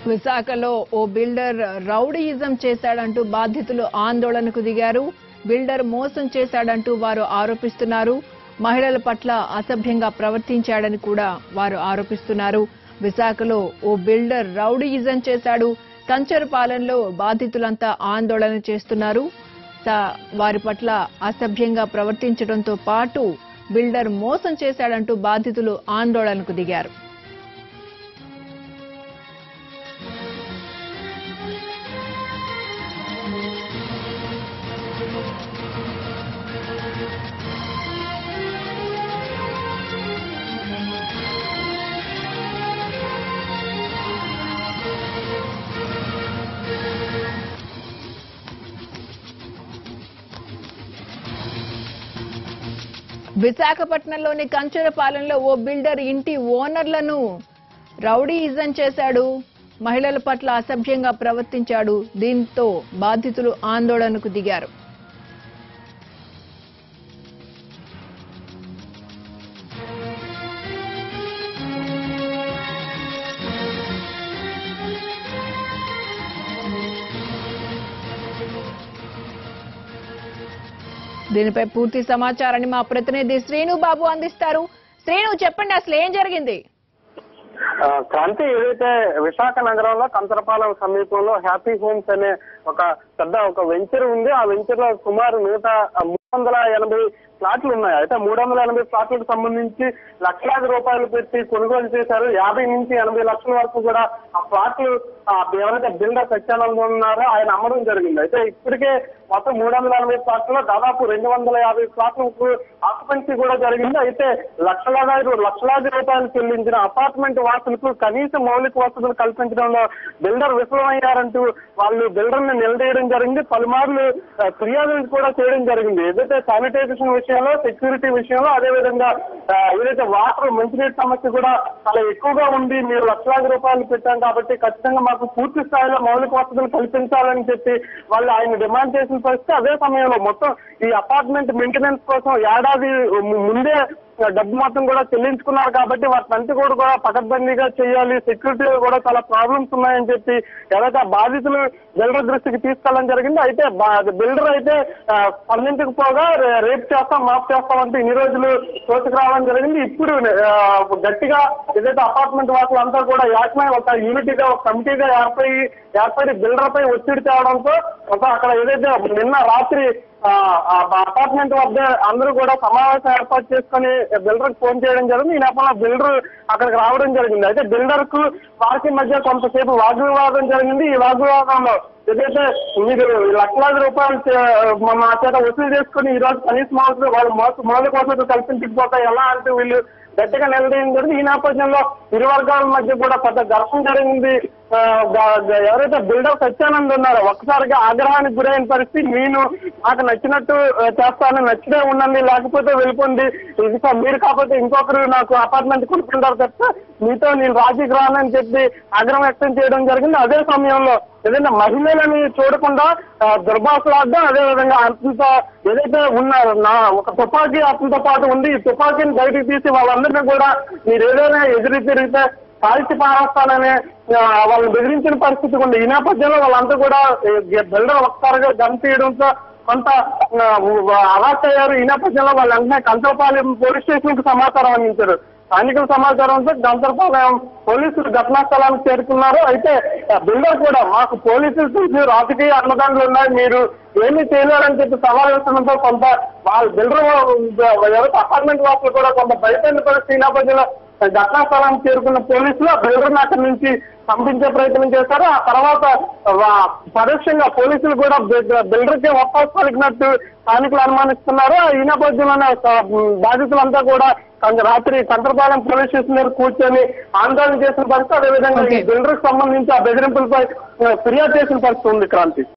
విశాఖలో ఓ builder rowdyism చేశాడంటూ బాధితులు ఆందోళనకు దిగారు బిల్డర్ మోసం చేశాడంటూ వారు ఆరోపిస్తున్నారు మహిళల పట్ల అసభ్యంగా ప్రవర్తించాడని కూడా వారు ఆరోపిస్తున్నారు విశాఖలో ఓ బిల్డర్ రౌడీయిజం చేశాడు కంచరపాలెంలో బాధితులంతా ఆందోళన చేస్తున్నారు స- వారి పట్ల అసభ్యంగా ప్రవర్తించడంతో పాటు బిల్డర్ మోసం చేశాడంటూ బాధితులు ఆందోళనకు దిగారు విశాఖపట్నంలోని కంచరపాలెంలో ఓ బిల్డర్ ఇంటి ఓనర్లను రౌడీయిజం చేశాడు మహిళల పట్ల అసభ్యంగా ప్రవర్తించాడు దీంతో బాధితులు ఆందోళనకు దిగారు దీనిపై పూర్తి సమాచారాన్ని మా ప్రతినిధి శ్రీను బాబు అందిస్తారు శ్రీను చెప్పండి అసలు ఏం జరిగింది ఆ, క్రాంతి ఏదైతే విశాఖ నగరంలో కంచరపాలెం సమీపంలో హ్యాపీ హోమ్స్ అనే ఒక పెద్ద ఒక వెంచర్ ఉంది ఆ వెంచర్ లో సుమారు నూట మూడు వందల ఎనభై ఫ్లాట్లు ఉన్నాయి అయితే మూడు వందల ఎనభై ఫ్లాట్లకు సంబంధించి లక్షలాది రూపాయలు పెట్టి కొనుగోలు చేశారు యాభై నుంచి ఎనభై లక్షల వరకు కూడా ఆ ఫ్లాట్లు ఆ, ఎవరైతే బిల్డర్ సత్యానందం ఉన్నారో ఆయన అమ్మడం జరిగింది అయితే ఇప్పటికే మొత్తం మూడు వందల ఎనభై ఫ్లాట్లో దాదాపు రెండు వందల యాభై ఫ్లాట్లకు ఆక్యుపెన్సీ కూడా జరిగింది అయితే లక్షలాది లక్షలాది రూపాయలు చెల్లించిన అపార్ట్మెంట్ వాసులకు కనీస మౌలిక వసతులు కల్పించడంలో బిల్డర్ విఫలమయ్యారంటూ వాళ్ళు బిల్డర్ ని నిలదీయడం జరిగింది పలుమార్లు ఆ, ఫిర్యాదులు కూడా చేయడం జరిగింది ఏదైతే శానిటైజేషన్ విషయంలో సెక్యూరిటీ విషయంలో అదేవిధంగా ఆ, ఏదైతే వాటర్ మంచినీటి సమస్య కూడా చాలా ఎక్కువగా ఉంది మీరు లక్షలాది రూపాయలు పెట్టాం కాబట్టి ఖచ్చితంగా మాకు పూర్తి స్థాయిలో మౌలిక వసతులు కల్పించాలని చెప్పి వాళ్ళు ఆయన డిమాండ్ చేసిన పరిస్థితి అదే సమయంలో మొత్తం ఈ అపార్ట్మెంట్ మెయింటెనెన్స్ కోసం ఏడాది ము- ముందే డబ్బు మొత్తం కూడా చెల్లించుకున్నారు కాబట్టి వాటినంతా కూడా కూడా పకడ్బందీగా చేయాలి సెక్యూరిటీ కూడా చాలా ప్రాబ్లమ్స్ ఉన్నాయని చెప్పి ఎవరైతే ఆ బాధితులు బిల్డర్ దృష్టికి తీసుకెళ్ళడం జరిగింది అయితే బిల్డర్ అయితే ఆ, స్పందించకపోగా రే- రేపు చేస్తాం మాఫ్ చేస్తాం అంటే ఇన్ని రోజులు తోచుకు రావడం జరిగింది ఇప్పుడు ఆ, గట్టిగా ఏదైతే అపార్ట్మెంట్ వాసులంతా కూడా ఏకమై ఒక యూనిటీగా ఒక కమిటీగా ఏర్పడి ఏర్పడి బిల్డర్ పై ఒత్తిడి తేవడంతో ఒక అక్కడ ఏదైతే నిన్న రాత్రి ఆ, ఆ అపార్ట్మెంట్ వద్ద అందరూ కూడా సమావేశం ఏర్పాటు చేసుకుని బిల్డర్ ఫోన్ చేయడం జరిగింది ఈ నేపథ్యంలో బిల్డర్ అక్కడికి రావడం జరిగింది అయితే బిల్డర్ కు వారికి మధ్య కొంతసేపు వాగ్వివాదం జరిగింది ఈ వాగ్వివాదంలో ఏదైతే మీరు లక్షలాది రూపాయలు చే- మా మా చేత వసూలు చేసుకుని ఈ రోజు కనీస మౌలిక వాళ్ళు మౌలిక మౌలిక వసతులు కల్పించకపోతే ఎలా అంటే వీళ్ళు గట్టిగా నిలదీయడం జరిగింది ఈ నేపథ్యంలో ఇరు వర్గాల మధ్య కూడా పెద్ద ఘర్షణ జరిగింది ఆ, గ- గ- ఎవరైతే బిల్డర్ సత్యానంద్ ఉన్నారో ఒక్కసారిగా ఆగ్రహానికి గురైన పరిస్థితి నేను నాకు నచ్చినట్టు ఆ, చేస్తాను నచ్చితే ఉండండి లేకపోతే వెళ్ళిపోండి ఇది కా- మీరు కాకపోతే ఇంకొకరు నాకు అపార్ట్మెంట్ కొనుక్కుంటారు తప్ప మీతో నేను రాజీకి రానని చెప్పి ఆగ్రహం వ్యక్తం చేయడం జరిగింది అదే సమయంలో ఏదైనా మహిళలని చూడకుండా ఆ, దుర్భాషలాడడం అదేవిధంగా అంత ఏదైతే ఉన్నారు నా ఒక తుపాకీ అతనితో పాటు ఉంది ఈ తుపాకీని బయటికి తీసి వాళ్ళందరినీ కూడా మీరు ఏదైనా ఎదురు తిరిగితే కాల్చి పారేస్తానని ఆ, వాళ్ళని బెదిరించిన పరిస్థితి ఉంది ఈ నేపథ్యంలో వాళ్ళంతా కూడా బిల్డర్ ఒకసారిగా గన్ తీయడంతో కొంత అవాక్ అయ్యారు ఈ నేపథ్యంలో వాళ్ళు వెంటనే కంచరపాలెం పోలీస్ స్టేషన్ కు సమాచారం అందించారు స్థానికుల సమాచారంతో గంతరపాలెం పోలీసులు ఘటనా స్థలానికి చేరుకున్నారు అయితే ఆ బిల్డర్ కూడా మాకు పోలీసులు చూసి రాజకీయ అన్నదాండ్లు ఉన్నాయి మీరు ఏమీ చేయలేరని చెప్పి సవాల్ వేస్తుండడంతో కొంత వాళ్ళ బిల్డర్ ఎవరైతే అపార్ట్మెంట్ వాసులు కూడా కొంత భయపడిన పరిస్థితి ఈ నేపథ్యంలో ఘటనా స్థలానికి చేరుకున్న పోలీసులు ఆ బిల్డర్ని అక్కడి నుంచి పంపించే ప్రయత్నం చేశారు ఆ తర్వాత వా- పరోక్షంగా పోలీసులు కూడా బిల్డర్ కి ఒప్పాసు పలికినట్టు స్థానికులు అనుమానిస్తున్నారు ఈ నేపథ్యంలోనే స- బాధితులంతా కూడా కొంచెం రాత్రి కంటరపాలెం పోలీస్ స్టేషన్ దగ్గర కూర్చొని ఆందోళన చేసిన పరిస్థితి అదేవిధంగా ఈ Okay. బిల్డర్ కి సంబంధించి ఆ బెదిరింపులపై ఆ, ఫిర్యాదు చేసిన పరిస్థితి ఉంది క్రాంతి